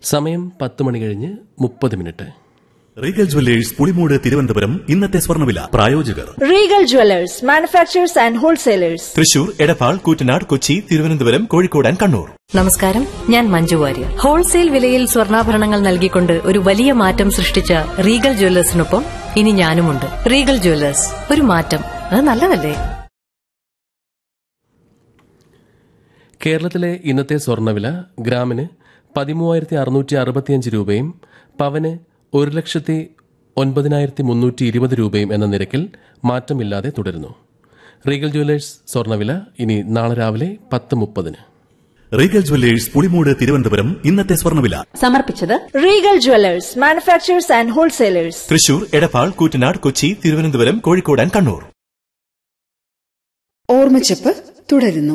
സമയം പത്ത് മണി കഴിഞ്ഞ് മുപ്പത് minute Regal Jewellers Pulimoodu Thiruvananthapuram ഇന്നത്തെ സ്വർണ്ണവില പ്രായോജകർ Regal Jewelers, manufacturers and wholesalers. Thrissur Edappal Koottanad Kochi Thiruvananthapuram Kozhikode and Kannur നമസ്കാരം ഞാൻ മഞ്ജു വാര്യർ ഹോൾസെയിൽ വിലയിൽ സ്വർണ്ണാഭരണങ്ങൾ നൽകിക്കൊണ്ട് ഒരു വലിയ മാറ്റം സൃഷ്ടിച്ച റീഗൽ ജ്വല്ലേഴ്സിനൊപ്പം ഇനി ഞാനുമുണ്ട് റീഗൽ ജ്വല്ലേഴ്സ് ഒരു മാറ്റം അത് നല്ലതല്ലേ കേരളത്തിലെ ഇന്നത്തെ സ്വർണ്ണവില ഗ്രാമിന് പതിമൂവായിരത്തി അറുന്നൂറ്റി അറുപത്തിയഞ്ച് രൂപയും പവന് ഒരു ലക്ഷത്തി ഒൻപതിനായിരത്തി മുന്നൂറ്റി ഇരുപത് രൂപയും എന്ന നിരക്കിൽ മാറ്റമില്ലാതെ തുടരുന്നു റീഗൽ ജ്വല്ലേഴ്സ് സ്വർണ്ണവില ഇനി നാളെ രാവിലെ പത്ത് മുപ്പതിന് റീഗൽ ജുവല്ലേഴ്സ് പുളിമൂട് തിരുവനന്തപുരം ഇന്നത്തെ സ്വർണ്ണവില സമർപ്പിച്ചത് Regal Jewelers, manufacturers and wholesalers. Thrissur Edappal Koottanad Kochi Thiruvananthapuram Kozhikode and Kannur ഓർമ്മച്ചപ്പ് തുടരുന്നു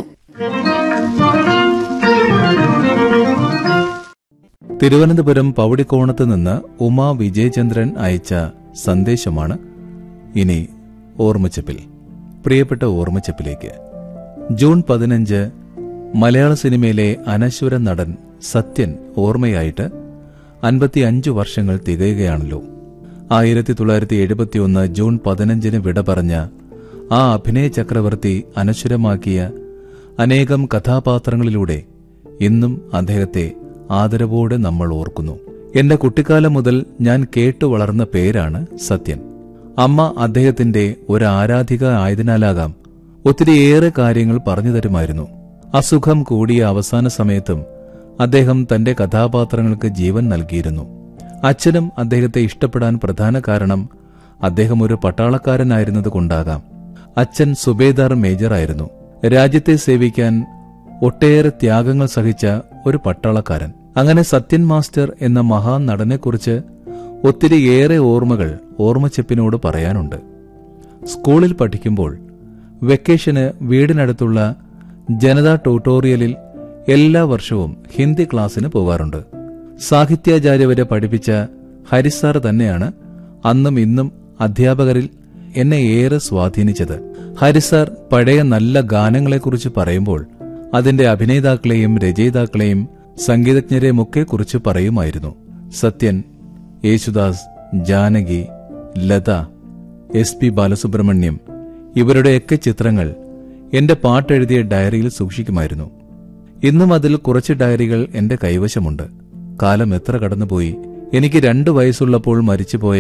തിരുവനന്തപുരം പൗടിക്കോണത്ത് നിന്ന് ഉമാ വിജയചന്ദ്രൻ അയച്ച സന്ദേശമാണ് ഇനി ഓർമ്മച്ചപ്പിൽ പ്രിയപ്പെട്ട ഓർമ്മച്ചപ്പിലേക്ക് ജൂൺ പതിനഞ്ച് മലയാള സിനിമയിലെ അനശ്വര നടൻ സത്യൻ ഓർമ്മയായിട്ട് അൻപത്തിയഞ്ചു വർഷങ്ങൾ തികയുകയാണല്ലോ ആയിരത്തി തൊള്ളായിരത്തി എഴുപത്തിയൊന്ന് ജൂൺ പതിനഞ്ചിന് വിട പറഞ്ഞ ആ അഭിനയ ചക്രവർത്തി അനശ്വരമാക്കിയ അനേകം കഥാപാത്രങ്ങളിലൂടെ ഇന്നും അദ്ദേഹത്തെ ആദരവോടെ നമ്മൾ ഓർക്കുന്നു എന്റെ കുട്ടിക്കാലം മുതൽ ഞാൻ കേട്ടു വളർന്ന പേരാണ് സത്യൻ അമ്മ അദ്ദേഹത്തിന്റെ ഒരു ആരാധിക ആയതിനാലാകാം ഒത്തിരിയേറെ കാര്യങ്ങൾ പറഞ്ഞു തരുമായിരുന്നു അസുഖം കൂടിയ അവസാന സമയത്തും അദ്ദേഹം തന്റെ കഥാപാത്രങ്ങൾക്ക് ജീവൻ നൽകിയിരുന്നു അച്ഛനും അദ്ദേഹത്തെ ഇഷ്ടപ്പെടാൻ പ്രധാന കാരണം അദ്ദേഹം ഒരു പട്ടാളക്കാരനായിരുന്നതുകൊണ്ടാകാം അച്ഛൻ സുബേദാർ മേജറായിരുന്നു രാജ്യത്തെ സേവിക്കാൻ ഒട്ടേറെ ത്യാഗങ്ങൾ സഹിച്ച ഒരു പട്ടാളക്കാരൻ അങ്ങനെ സത്യൻ മാസ്റ്റർ എന്ന മഹാൻ നടനെക്കുറിച്ച് ഒത്തിരിയേറെ ഓർമ്മകൾ ഓർമ്മച്ചെപ്പിനോട് പറയാനുണ്ട് സ്കൂളിൽ പഠിക്കുമ്പോൾ വെക്കേഷന് വീടിനടുത്തുള്ള ജനതാ ട്യൂട്ടോറിയലിൽ എല്ലാ വർഷവും ഹിന്ദി ക്ലാസ്സിന് പോകാറുണ്ട് സാഹിത്യാചാര്യ വരെ പഠിപ്പിച്ച ഹരിസാർ തന്നെയാണ് അന്നും ഇന്നും അധ്യാപകരിൽ എന്നെ ഏറെ സ്വാധീനിച്ചത് ഹരിസാർ പഴയ നല്ല ഗാനങ്ങളെക്കുറിച്ച് പറയുമ്പോൾ അതിന്റെ അഭിനേതാക്കളെയും രചയിതാക്കളെയും സംഗീതജ്ഞരെയുമൊക്കെ കുറിച്ച് പറയുമായിരുന്നു സത്യൻ യേശുദാസ് ജാനകി ലത എസ് പി ബാലസുബ്രഹ്മണ്യം ഇവരുടെയൊക്കെ ചിത്രങ്ങൾ എന്റെ പാട്ടെഴുതിയ ഡയറിയിൽ സൂക്ഷിക്കുമായിരുന്നു ഇന്നും അതിൽ കുറച്ച് ഡയറികൾ എന്റെ കൈവശമുണ്ട് കാലം എത്ര കടന്നുപോയി എനിക്ക് രണ്ടു വയസ്സുള്ളപ്പോൾ മരിച്ചുപോയ